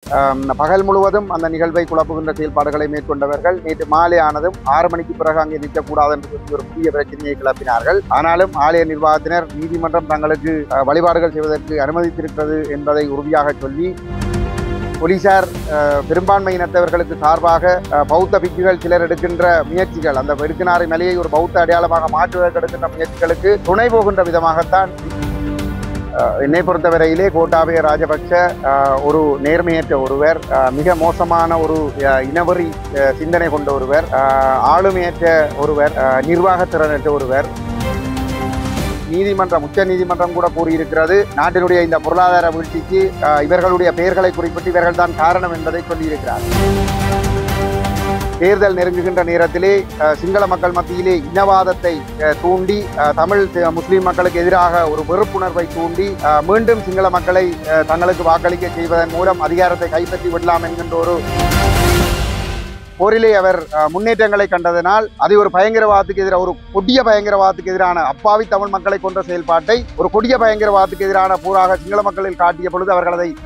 ஆம், பகல் முழுவதும் அந்த நிகழ்வை குழப்புகின்ற செயல்பாடுகளை மேற்கொண்டவர்கள் நேற்று மாலை ஆனதும் ஆறு மணிக்கு பிறகு அங்கே நிற்கக்கூடாது என்று சொல்லி ஒரு புதிய பிரச்சனையை கிளப்பினார்கள் ஆனாலும் ஆலய நிர்வாகத்தினர் நீதிமன்றம் தங்களுக்கு அஹ், வழிபாடுகள் செய்வதற்கு அனுமதித்திருக்கிறது என்பதை உறுதியாக சொல்லி போலீசார் அஹ், பெரும்பான்மை இனத்தவர்களுக்கு சார்பாக அஹ், பௌத்த பிக்குகள் சிலர் எடுக்கின்ற முயற்சிகள் அந்த வெடுக்கினாரை மலையை ஒரு பௌத்த அடையாளமாக மாற்றுவதற்கு எடுக்கின்ற முயற்சிகளுக்கு துணை போகின்ற விதமாகத்தான் அஹ், என்னை பொறுத்தவரையிலே கோட்டாபய ராஜபக்ஷ அஹ், ஒரு நேர்மையற்ற ஒருவர் அஹ், மிக மோசமான ஒரு அஹ், இனவெறி அஹ், சிந்தனை கொண்ட ஒருவர் அஹ், ஆளுமையற்ற ஒருவர் அஹ், நிர்வாகத்திறனற்ற ஒருவர் நீதிமன்றம் உச்ச நீதிமன்றம் கூட கூறியிருக்கிறது நாட்டினுடைய இந்த பொருளாதார வீழ்ச்சிக்கு அஹ், இவர்களுடைய பெயர்களை குறிப்பிட்டு இவர்கள் தான் காரணம் என்பதை சொல்லியிருக்கிறார் தேர்தல் நெருங்குகின்ற நேரத்திலே அஹ், சிங்கள மக்கள் மத்தியிலே இனவாதத்தை அஹ், தூண்டி அஹ், தமிழ் தி- முஸ்லிம் மக்களுக்கு எதிராக ஒரு வெறுப்புணர்வை தூண்டி அஹ், மீண்டும் சிங்கள மக்களை அஹ், தங்களுக்கு வாக்களிக்க செய்வதன் மூலம் அதிகாரத்தை கைப்பற்றி விடலாம் என்கின்ற ஒரு போரிலே அவர் அஹ், முன்னேற்றங்களை கண்டதனால் அதை ஒரு பயங்கரவாதத்துக்கு எதிராக ஒரு கொடிய பயங்கரவாதத்துக்கு எதிரான அப்பாவி தமிழ் மக்களை கொன்ற செயல்பாட்டை ஒரு கொடிய பயங்கரவாதத்துக்கு எதிரான போராக சிங்கள மக்களில் காட்டிய பொழுது அவர்கள் அதை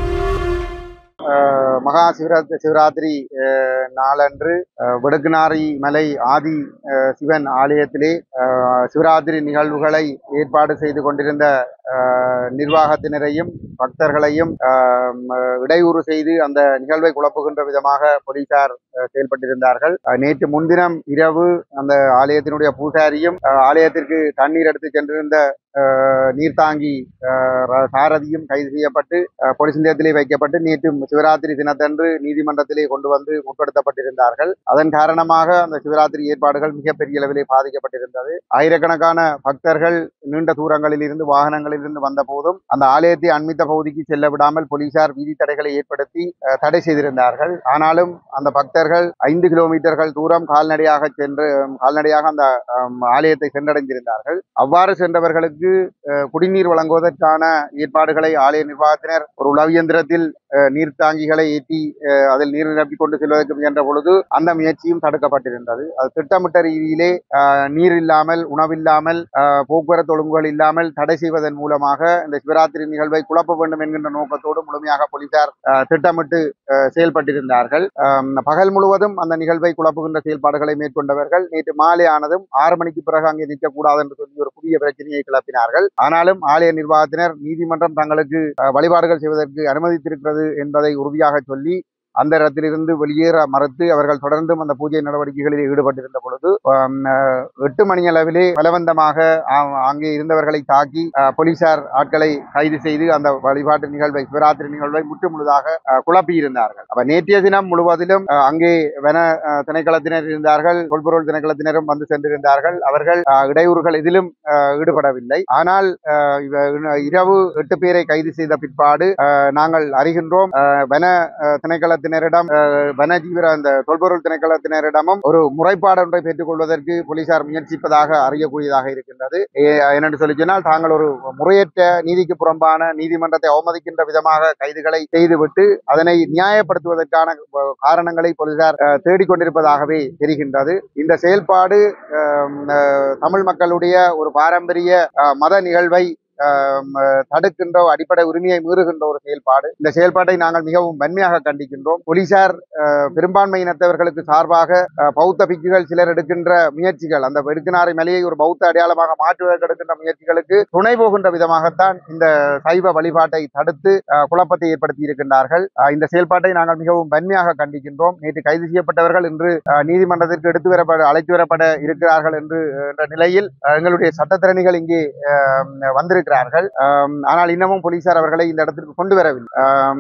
அஹ், மகா சிவராத்திரி சிவராத்திரி அஹ், நாளன்று அஹ், விடுக்குநாரி மலை ஆதி அஹ், சிவன் ஆலயத்திலே அஹ், சிவராத்திரி நிகழ்வுகளை ஏற்பாடு செய்து கொண்டிருந்த அஹ், நிர்வாகத்தினரையும் பக்தர்களையும் அஹ், ம- இடையூறு செய்து அந்த நிகழ்வை குழப்புகின்ற விதமாக போலீசார் அஹ், செயல்பட்டிருந்தார்கள் அஹ், நேற்று முன்தினம் இரவு அந்த ஆலயத்தினுடைய பூசாரியும் அஹ், ஆலயத்திற்கு தண்ணீர் எடுத்து சென்றிருந்த அஹ், நீர்த்தாங்கி அஹ், ர- சாரதியும் கைது செய்யப்பட்டு அஹ், போலீஸ் நிலையத்திலே வைக்கப்பட்டு நேற்று சிவராத்திரி தினத்தன்று நீதிமன்றத்திலே கொண்டு வந்து முற்படுத்தப்பட்டிருந்தார்கள் அதன் காரணமாக அந்த சிவராத்திரி ஏற்பாடுகள் மிகப்பெரிய அளவிலே பாதிக்கப்பட்டிருந்தது ஆயிரக்கணக்கான பக்தர்கள் நீண்ட தூரங்களில் இருந்து வாகனங்களில் இருந்து வந்த போதும் அந்த ஆலயத்தை அண்மித்த பகுதிக்கு செல்ல விடாமல் போலீசார் வீதி தடைகளை ஏற்படுத்தி அஹ், தடை செய்திருந்தார்கள் ஆனாலும் அந்த பக்தர்கள் ஐந்து கிலோமீட்டர்கள் தூரம் கால்நடையாக சென்று கால்நடையாக அந்த அம், ஆலயத்தை சென்றடைந்திருந்தார்கள் அவ்வாறு சென்றவர்களுக்கு அஹ், குடிநீர் வழங்குவதற்கான ஏற்பாடுகளை ஆலய நிர்வாகத்தினர் ஒரு உளவியந்திரத்தில் அஹ், நீர்த்தாங்கிகளை ஏற்றி அஹ், அதில் நீர் நிரப்பிக் கொண்டு செல்வதற்கு முயன்ற பொழுது அந்த முயற்சியும் தடுக்கப்பட்டிருந்தது அது திட்டமிட்ட ரீதியிலே அஹ், நீர் இல்லாமல் உணவில்லாமல் அஹ், போக்குவரத்து ஒழுங்குகள் இல்லாமல் தடை செய்வதன் மூலமாக இந்த சிவராத்திரி நிகழ்வை குழப்ப வேண்டும் என்கின்ற நோக்கத்தோடு முழுமையாக போலீசார் அஹ், திட்டமிட்டு அஹ், செயல்பட்டிருந்தார்கள் அம், பகல் முழுவதும் அந்த நிகழ்வை குழப்புகின்ற செயல்பாடுகளை மேற்கொண்டவர்கள் நேற்று மாலை ஆனதும் ஆறு மணிக்கு பிறகு அங்கே நிற்கக்கூடாது என்று சொல்லி ஒரு புதிய பிரச்சனையை கிளப்பினார்கள் ஆனாலும் ஆலய நிர்வாகத்தினர் நீதிமன்றம் தங்களுக்கு அஹ், வழிபாடுகள் செய்வதற்கு அனுமதித்திருக்கிறது என்பதை உறுதியாக சொல்லி அந்த இடத்திலிருந்து வெளியேற மறுத்து அவர்கள் தொடர்ந்தும் அந்த பூஜை நடவடிக்கைகளில் ஈடுபட்டிருந்த பொழுது ஆம், அஹ், எட்டு மணி அளவிலே பலவந்தமாக ஆ- அங்கே இருந்தவர்களை தாக்கி அஹ், போலீசார் ஆட்களை கைது செய்து அந்த வழிபாட்டு நிகழ்வை சிவராத்திரி நிகழ்வை முற்று முழுதாக அஹ், குழப்பியிருந்தார்கள் அப்ப நேற்றைய தினம் முழுவதிலும் அஹ், அங்கே வன அஹ், திணைக்களத்தினர் இருந்தார்கள் கொள்பொருள் திணைக்களத்தினரும் வந்து சென்றிருந்தார்கள் அவர்கள் அஹ், இடையூறுகள் எதிலும் அஹ், ஈடுபடவில்லை ஆனால் அஹ், இவ- இரவு எட்டு பேரை கைது செய்த பிற்பாடு அஹ், நாங்கள் அறிகின்றோம் அஹ், வன அஹ், திணைக்களத்தினரிடம் அஹ், வனஜீவர அந்த தொல்பொருள் திணைக்களத்தினரிடமும் ஒரு முறைப்பாடு ஒன்றை பெற்றுக் கொள்வதற்கு போலீசார் முயற்சிப்பதாக அறியக்கூடியதாக இருக்கின்றது ஏ- என்னென்று சொல்லி சொன்னால் தாங்கள் ஒரு முறையற்ற நீதிக்கு புறம்பான நீதிமன்றத்தை அவமதிக்கின்ற விதமாக கைதுகளை செய்துவிட்டு அதனை நியாயப்படுத்துவதற்கான அஹ், காரணங்களை போலீசார் அஹ், தேடிக்கொண்டிருப்பதாகவே தெரிகின்றது இந்த செயல்பாடு அஹ், அஹ், தமிழ் மக்களுடைய ஒரு பாரம்பரிய அஹ், மத நிகழ்வை அஹ், அஹ், தடுக்கின்ற அடிப்படை உரிமையை மீறுகின்ற ஒரு செயல்பாடு இந்த செயல்பாட்டை நாங்கள் மிகவும் வன்மையாக கண்டிக்கின்றோம் போலீசார் அஹ், பெரும்பான்மை இனத்தவர்களுக்கு சார்பாக அஹ், பௌத்த பிக்குகள் சிலர் எடுக்கின்ற முயற்சிகள் அந்த வெடுக்கினாரை மலையை ஒரு பௌத்த அடையாளமாக மாற்றுவதற்கு எடுக்கின்ற முயற்சிகளுக்கு துணை போகின்ற விதமாகத்தான் இந்த சைவ வழிபாட்டை தடுத்து அஹ், குழப்பத்தை ஏற்படுத்தி இருக்கின்றார்கள் அஹ், இந்த செயல்பாட்டை நாங்கள் மிகவும் வன்மையாக கண்டிக்கின்றோம் நேற்று கைது செய்யப்பட்டவர்கள் இன்று அஹ், நீதிமன்றத்திற்கு எடுத்து வரப்பட அழைத்து வரப்பட இருக்கிறார்கள் என்று என்ற நிலையில் அஹ், எங்களுடைய சட்டத்திறனிகள் இங்கே அஹ், வந்திருக்கிறார்கள் அஹ், ஆனால் இன்னமும் போலீசார் அவர்களை இந்த இடத்திற்கு கொண்டு வரவில்லை அஹ்,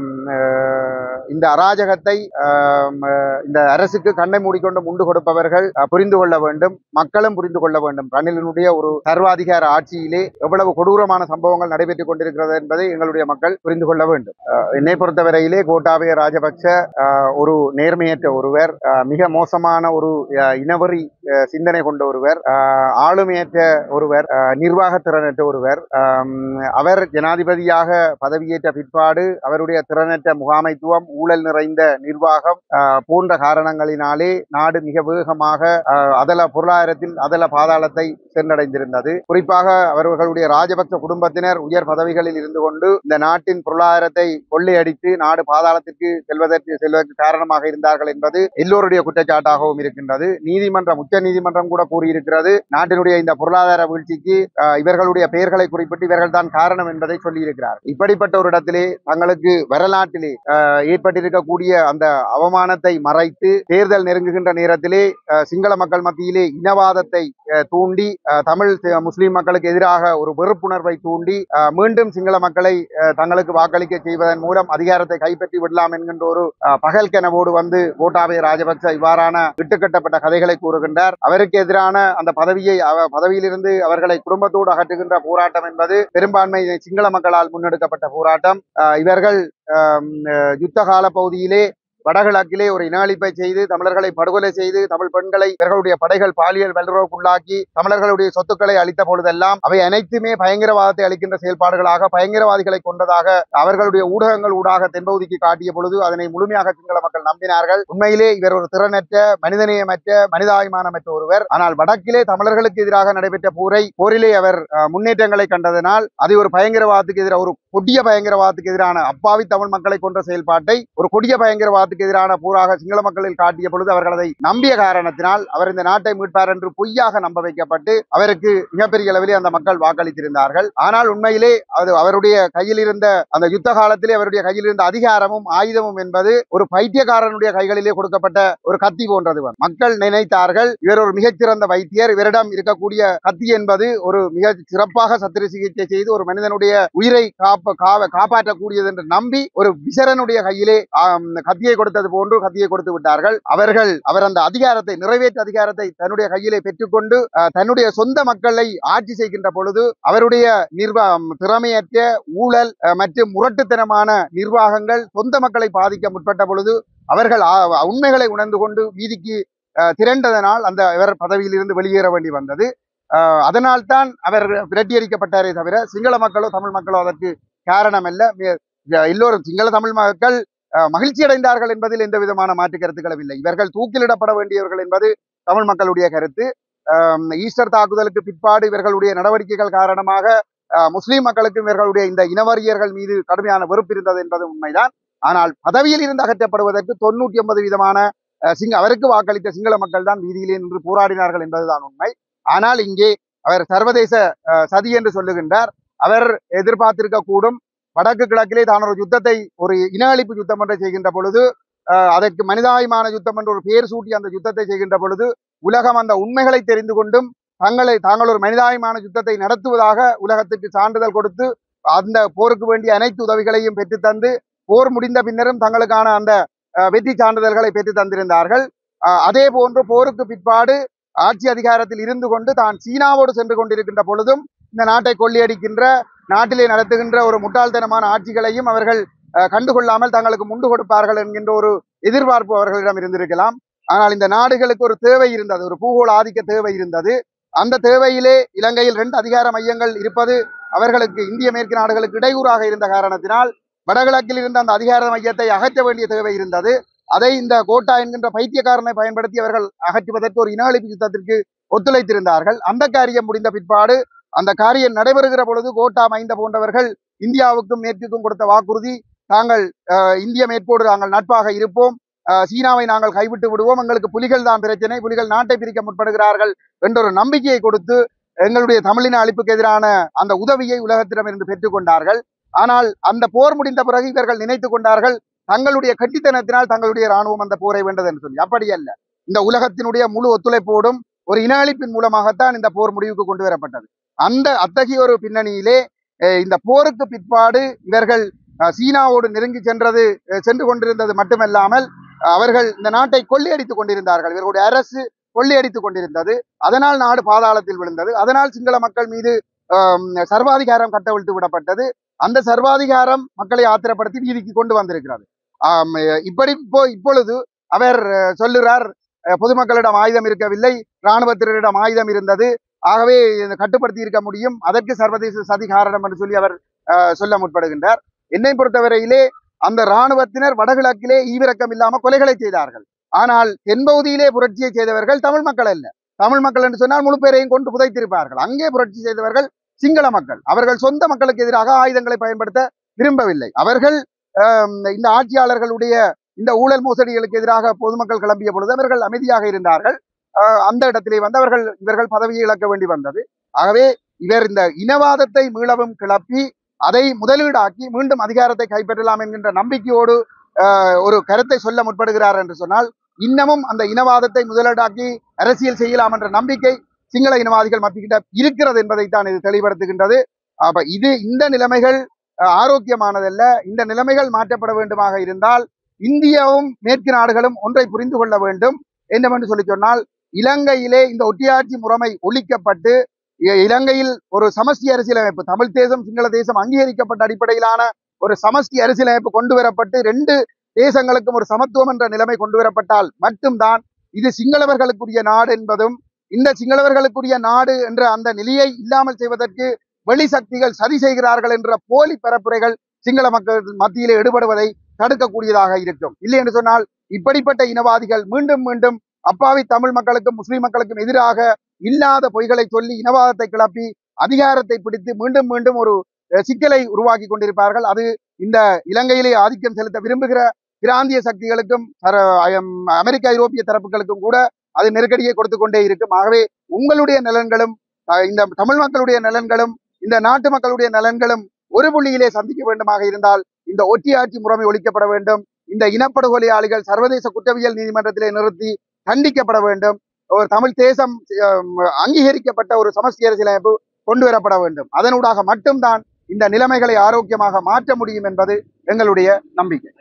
அஹ், இந்த அராஜகத்தை அஹ், அஹ், இந்த அரசுக்கு கண்ணை மூடிக்கொண்டு முண்டு கொடுப்பவர்கள் அஹ், புரிந்து கொள்ள வேண்டும் மக்களும் புரிந்து கொள்ள வேண்டும் ரணிலினுடைய ஒரு சர்வாதிகார ஆட்சியிலே எவ்வளவு கொடூரமான சம்பவங்கள் நடைபெற்றுக் கொண்டிருக்கிறது என்பதை எங்களுடைய மக்கள் புரிந்து கொள்ள வேண்டும் அஹ், என்னை பொறுத்தவரையிலே கோட்டாபய ராஜபக்ச அஹ், ஒரு நேர்மையற்ற ஒருவர் அஹ், மிக மோசமான ஒரு அஹ், இனவெறி அஹ், சிந்தனை கொண்ட ஒருவர் அஹ், ஆளுமையற்ற ஒருவர் அஹ், நிர்வாகத்திறனற்ற ஒருவர் அஹ், ஆம், அவர் ஜனாதிபதியாக பதவியேற்ற பிற்பாடு அவருடைய திறனற்ற முகாமைத்துவம் ஊழல் நிறைந்த நிர்வாகம் ஆ, போன்ற காரணங்களினாலே நாடு மிக வேகமாக ஆ, அதல பொருளாதாரத்தில் அதல பாதாளத்தை சென்றடைந்திருந்தது குறிப்பாக அவர்களுடைய ராஜபக்ச குடும்பத்தினர் உயர் பதவிகளில் இருந்து கொண்டு இந்த நாட்டின் பொருளாதாரத்தை கொள்ளையடித்து நாடு பாதாளத்திற்கு செல்வதற்கு செல்வதற்கு காரணமாக இருந்தார்கள் என்பது எல்லோருடைய குற்றச்சாட்டாகவும் இருக்கின்றது நீதிமன்றம் உச்ச நீதிமன்றம் கூட கூறியிருக்கிறது நாட்டினுடைய இந்த பொருளாதார வீழ்ச்சிக்கு ஆஹ், இவர்களுடைய பெயர்களை குறிப்பிட்டு இவர்கள் தான் காரணம் என்பதை சொல்லியிருக்கிறார் இப்படிப்பட்ட ஒரு இடத்திலே தங்களுக்கு வரலாற்றிலே ஆஹ், ஏற்பட்டிருக்கக்கூடிய அந்த அவமானத்தை மறைத்து தேர்தல் நெருங்குகின்ற நேரத்திலே ஆஹ், சிங்கள மக்கள் மத்தியிலே இனவாதத்தை ஆஹ், தூண்டி ஆஹ், தமிழ் சி- முஸ்லிம் மக்களுக்கு எதிராக ஒரு வெறுப்புணர்வை தூண்டி ஆஹ், மீண்டும் சிங்கள மக்களை ஆஹ், தங்களுக்கு வாக்களிக்க செய்வதன் மூலம் அதிகாரத்தை கைப்பற்றி விடலாம் என்கின்ற ஒரு ஆஹ், பகல் கனவோடு வந்து கோட்டாபய ராஜபக்ச இவ்வாறான இட்டுக்கட்டப்பட்ட கதைகளை கூறுகின்றார் அவருக்கு எதிரான அந்த பதவியை அவ- பதவியிலிருந்து அவர்களை குடும்பத்தோடு அகற்றுகின்ற போராட்டம் என்பது பெரும்பான்மை சிங்கள மக்களால் முன்னெடுக்கப்பட்ட போராட்டம் ஆஹ், இவர்கள் ஆம், அஹ், யுத்த கால பகுதியிலே வடகிழக்கிலே ஒரு இன அழிப்பை செய்து தமிழர்களை படுகொலை செய்து தமிழ் பெண்களை இவர்களுடைய படைகள் பாலியல் வல்லுறவுக்குள்ளாக்கி தமிழர்களுடைய சொத்துக்களை அளித்த பொழுதெல்லாம் அவை அனைத்துமே பயங்கரவாதத்தை அளிக்கின்ற செயல்பாடுகளாக பயங்கரவாதிகளை கொண்டதாக அவர்களுடைய ஊடகங்கள் ஊடாக தென்பகுதிக்கு காட்டிய பொழுது அதனை முழுமையாக சிங்கள மக்கள் நம்பினார்கள் உண்மையிலே இவர் ஒரு திறனற்ற மனிதநேயமற்ற மனிதாபிமானமற்ற ஒருவர் ஆனால் வடக்கிலே தமிழர்களுக்கு எதிராக நடைபெற்ற போரை போரிலே அவர் அஹ், முன்னேற்றங்களை கண்டதனால் அது ஒரு பயங்கரவாதத்துக்கு எதிராக ஒரு கொடிய பயங்கரவாதத்துக்கு எதிரான அப்பாவி தமிழ் மக்களை கொன்ற செயல்பாட்டை ஒரு கொடிய பயங்கரவாதத்துக்கு எதிரான போராக சிங்கள மக்களில் காட்டிய பொழுது அவர்கள் அதை நம்பிய காரணத்தினால் அவர் இந்த நாட்டை மீட்பார் என்று பொய்யாக நம்ப வைக்கப்பட்டு அவருக்கு மிகப்பெரிய அளவிலே அந்த மக்கள் வாக்களித்திருந்தார்கள் ஆனால் உண்மையிலே அது அவருடைய கையில் இருந்த அந்த யுத்த காலத்திலே அவருடைய கையில் இருந்த அதிகாரமும் ஆயுதமும் என்பது ஒரு பைத்தியக்காரனுடைய கைகளிலே கொடுக்கப்பட்ட ஒரு கத்தி போன்றது மக்கள் நினைத்தார்கள் இவர் ஒரு மிகச்சிறந்த வைத்தியர் இவரிடம் இருக்கக்கூடிய கத்தி என்பது ஒரு மிக சிறப்பாக சத்திர சிகிச்சை செய்து ஒரு மனிதனுடைய உயிரை காப்ப காவ காப்பாற்றக்கூடியது என்று நம்பி ஒரு விசரனுடைய கையிலே ஆம், கத்தியை கொடுத்தது போன்று கத்தியை கொடுத்து விட்டார்கள் அவர்கள் அவர் அந்த அதிகாரத்தை நிறைவேற்ற அதிகாரத்தை தன்னுடைய கையிலே பெற்றுக்கொண்டு அஹ், தன்னுடைய சொந்த மக்களை ஆட்சி செய்கின்ற பொழுது அவருடைய நிர்வாகம் திறமையற்ற ஊழல் அஹ், மற்றும் முரட்டுத்தனமான நிர்வாகங்கள் சொந்த மக்களை பாதிக்க முற்பட்ட பொழுது அவர்கள் ஆ- உண்மைகளை உணர்ந்து கொண்டு வீதிக்கு அஹ், திரண்டதனால் அந்த இவர் பதவியிலிருந்து வெளியேற வேண்டி வந்தது அஹ், அதனால்தான் அவர் விரட்டியடிக்கப்பட்டாரே தவிர சிங்கள மக்களோ தமிழ் மக்களோ அதற்கு காரணம் அல்ல மே- எல்லோரும் சிங்கள தமிழ் மக்கள் அஹ், மகிழ்ச்சி அடைந்தார்கள் என்பதில் எந்த விதமான மாற்று கருத்துக்களும் இல்லை இவர்கள் தூக்கிலிடப்பட வேண்டியவர்கள் என்பது தமிழ் மக்களுடைய கருத்து அஹ், ஈஸ்டர் தாக்குதலுக்கு பிற்பாடு இவர்களுடைய நடவடிக்கைகள் காரணமாக அஹ், முஸ்லிம் மக்களுக்கும் இவர்களுடைய இந்த இனவரியர்கள் மீது கடுமையான வெறுப்பு இருந்தது என்பது உண்மைதான் ஆனால் பதவியில் இருந்து அகற்றப்படுவதற்கு தொண்ணூற்றி ஒன்பது விதமான அஹ், சிங்க அவருக்கு வாக்களித்த சிங்கள மக்கள் தான் வீதியிலே நின்று போராடினார்கள் என்பதுதான் உண்மை ஆனால் இங்கே அவர் சர்வதேச அஹ், சதி என்று சொல்லுகின்றார் அவர் எதிர்பார்த்திருக்க கூடும் வடக்கு கிழக்கிலே தான் ஒரு யுத்தத்தை ஒரு இன அழிப்பு யுத்தம் ஒன்றை செய்கின்ற பொழுது அஹ், அதற்கு மனிதாயமான யுத்தம் என்ற ஒரு பெயர் சூட்டி அந்த யுத்தத்தை செய்கின்ற பொழுது உலகம் அந்த உண்மைகளை தெரிந்து கொண்டும் தங்களை தாங்கள் ஒரு மனிதாயமான யுத்தத்தை நடத்துவதாக உலகத்துக்கு சான்றிதழ் கொடுத்து அந்த போருக்கு வேண்டிய அனைத்து உதவிகளையும் பெற்று தந்து போர் முடிந்த பின்னரும் தங்களுக்கான அந்த அஹ், வெற்றி சான்றிதழ்களை பெற்று தந்திருந்தார்கள் அஹ், அதே போன்று போருக்கு பிற்பாடு ஆட்சி அதிகாரத்தில் இருந்து கொண்டு தான் சீனாவோடு சென்று கொண்டிருக்கின்ற பொழுதும் இந்த நாட்டை கொள்ளையடிக்கின்ற நாட்டிலே நடத்துகின்ற ஒரு முட்டாள்தனமான ஆட்சிகளையும் அவர்கள் அஹ், கண்டுகொள்ளாமல் தங்களுக்கு முண்டு கொடுப்பார்கள் என்கின்ற ஒரு எதிர்பார்ப்பு அவர்களிடம் இருந்திருக்கலாம் ஆனால் இந்த நாடுகளுக்கு ஒரு தேவை இருந்தது ஒரு பூகோள ஆதிக்க தேவை இருந்தது அந்த தேவையிலே இலங்கையில் ரெண்டு அதிகார மையங்கள் இருப்பது அவர்களுக்கு இந்திய மேற்கு நாடுகளுக்கு இடையூறாக இருந்த காரணத்தினால் வடகிழக்கில் இருந்த அந்த அதிகார மையத்தை அகற்ற வேண்டிய தேவை இருந்தது அதை இந்த கோட்டா என்கின்ற பைத்தியக்காரனை பயன்படுத்தி அவர்கள் அகற்றுவதற்கு ஒரு இன அழிப்பு யுத்தத்திற்கு ஒத்துழைத்திருந்தார்கள் அந்த காரியம் முடிந்த பிற்பாடு அந்த காரியம் நடைபெறுகிற பொழுது கோட்டா மைந்த போன்றவர்கள் இந்தியாவுக்கும் மேற்குக்கும் கொடுத்த வாக்குறுதி தாங்கள் அஹ், இந்திய மேற்கோடு நாங்கள் நட்பாக இருப்போம் அஹ், சீனாவை நாங்கள் கைவிட்டு விடுவோம் எங்களுக்கு புலிகள் தான் பிரச்சனை புலிகள் நாட்டை பிரிக்க முற்படுகிறார்கள் என்ற ஒரு நம்பிக்கையை கொடுத்து எங்களுடைய தமிழின அழிப்புக்கு எதிரான அந்த உதவியை உலகத்திடமிருந்து பெற்றுக்கொண்டார்கள் ஆனால் அந்த போர் முடிந்த பிறகு இவர்கள் நினைத்து கொண்டார்கள் தங்களுடைய கட்டித்தனத்தினால் தங்களுடைய ராணுவம் அந்த போரை வென்றது என்று சொல்லி அப்படி அல்ல இந்த உலகத்தினுடைய முழு ஒத்துழைப்போடும் ஒரு இன அழிப்பின் மூலமாகத்தான் இந்த போர் முடிவுக்கு கொண்டு வரப்பட்டது அந்த அத்தகைய ஒரு பின்னணியிலே அஹ், இந்த போருக்கு பிற்பாடு இவர்கள் அஹ், சீனாவோடு நெருங்கி சென்றது அஹ், சென்று கொண்டிருந்தது மட்டுமல்லாமல் அஹ், அவர்கள் இந்த நாட்டை கொள்ளையடித்துக் கொண்டிருந்தார்கள் இவர்களுடைய அரசு கொள்ளையடித்துக் கொண்டிருந்தது அதனால் நாடு பாதாளத்தில் விழுந்தது அதனால் சிங்கள மக்கள் மீது ஆம், சர்வாதிகாரம் கட்டவிழ்த்து விடப்பட்டது அந்த சர்வாதிகாரம் மக்களை ஆத்திரப்படுத்தி வீதிக்கு கொண்டு வந்திருக்கிறது ஆம், இப்படி இப்போ இப்பொழுது அவர் அஹ், சொல்லுறார் அஹ், பொதுமக்களிடம் ஆயுதம் இருக்கவில்லை இராணுவத்தினரிடம் ஆயுதம் இருந்தது ஆகவே இதை கட்டுப்படுத்தி இருக்க முடியும் அதற்கு சர்வதேச சதி காரணம் என்று சொல்லி அவர் அஹ், சொல்ல முற்படுகின்றார் என்னை பொறுத்தவரையிலே அந்த இராணுவத்தினர் வடகிழக்கிலே ஈவிரக்கம் இல்லாம கொலைகளை செய்தார்கள் ஆனால் தென்பகுதியிலே புரட்சியை செய்தவர்கள் தமிழ் மக்கள் அல்ல தமிழ் மக்கள் என்று சொன்னால் முழு பேரையும் கொண்டு புதைத்திருப்பார்கள் அங்கே புரட்சி செய்தவர்கள் சிங்கள மக்கள் அவர்கள் சொந்த மக்களுக்கு எதிராக ஆயுதங்களை பயன்படுத்த விரும்பவில்லை அவர்கள் ஆம், இந்த ஆட்சியாளர்களுடைய இந்த ஊழல் மோசடிகளுக்கு எதிராக பொதுமக்கள் கிளம்பிய பொழுது அவர்கள் அமைதியாக இருந்தார்கள் ஆஹ், அந்த இடத்திலே வந்து அவர்கள் இவர்கள் பதவியை இழக்க வேண்டி வந்தது ஆகவே இவர் இந்த இனவாதத்தை மீளவும் கிளப்பி அதை முதலீடாக்கி மீண்டும் அதிகாரத்தை கைப்பற்றலாம் என்கின்ற நம்பிக்கையோடு ஆஹ், ஒரு கருத்தை சொல்ல முற்படுகிறார் என்று சொன்னால் இன்னமும் அந்த இனவாதத்தை முதலீடாக்கி அரசியல் செய்யலாம் என்ற நம்பிக்கை சிங்கள இனவாதிகள் மத்தியிட்ட இருக்கிறது என்பதைத்தான் இது தெளிவுபடுத்துகின்றது அப்ப இது இந்த நிலைமைகள் அஹ், ஆரோக்கியமானதல்ல இந்த நிலைமைகள் மாற்றப்பட வேண்டுமாக இருந்தால் இந்தியாவும் மேற்கு நாடுகளும் ஒன்றை புரிந்து கொள்ள வேண்டும் என்னவென்று சொல்லி சொன்னால் இலங்கையிலே இந்த ஒட்டியாட்சி முறைமை ஒழிக்கப்பட்டு இ- இலங்கையில் ஒரு சமஷ்டி அரசியலமைப்பு தமிழ் தேசம் சிங்கள தேசம் அங்கீகரிக்கப்பட்ட அடிப்படையிலான ஒரு சமஷ்டி அரசியலமைப்பு கொண்டு வரப்பட்டு ரெண்டு தேசங்களுக்கும் ஒரு சமத்துவம் என்ற நிலைமை கொண்டு வரப்பட்டால் மட்டும்தான் இது சிங்களவர்களுக்குரிய நாடு என்பதும் இந்த சிங்களவர்களுக்குரிய நாடு என்ற அந்த நிலையை இல்லாமல் செய்வதற்கு வெளி சக்திகள் சதி செய்கிறார்கள் என்ற போலி பரப்புரைகள் சிங்கள மக்கள் மத்தியிலே ஈடுபடுவதை தடுக்கக்கூடியதாக இருக்கும் இல்லை என்று சொன்னால் இப்படிப்பட்ட இனவாதிகள் மீண்டும் மீண்டும் அப்பாவி தமிழ் மக்களுக்கும் முஸ்லிம் மக்களுக்கும் எதிராக இல்லாத பொய்களை சொல்லி இனவாதத்தை கிளப்பி அதிகாரத்தை பிடித்து மீண்டும் மீண்டும் ஒரு அஹ், சிக்கலை உருவாக்கி கொண்டிருப்பார்கள் அது இந்த இலங்கையிலே ஆதிக்கம் செலுத்த விரும்புகிற பிராந்திய சக்திகளுக்கும் சர- அயம், அமெரிக்க ஐரோப்பிய தரப்புகளுக்கும் கூட அது நெருக்கடியை கொடுத்து கொண்டே இருக்கும் ஆகவே உங்களுடைய நலன்களும் அஹ், இந்த தமிழ் மக்களுடைய நலன்களும் இந்த நாட்டு மக்களுடைய நலன்களும் ஒரு புள்ளியிலே சந்திக்க வேண்டுமாக இருந்தால் இந்த ஒற்றியாட்சி முறைமை ஒழிக்கப்பட வேண்டும் இந்த இனப்படுகொலையாளிகள் சர்வதேச குற்றவியல் நீதிமன்றத்திலே நிறுத்தி கண்டிக்கப்பட வேண்டும் ஒரு தமிழ் தேசம் அஹ், அங்கீகரிக்கப்பட்ட ஒரு சமஸ்டி அரசியலமைப்பு கொண்டு வரப்பட வேண்டும் அதனூடாக மட்டும்தான் இந்த நிலைமைகளை ஆரோக்கியமாக மாற்ற முடியும் என்பது எங்களுடைய நம்பிக்கை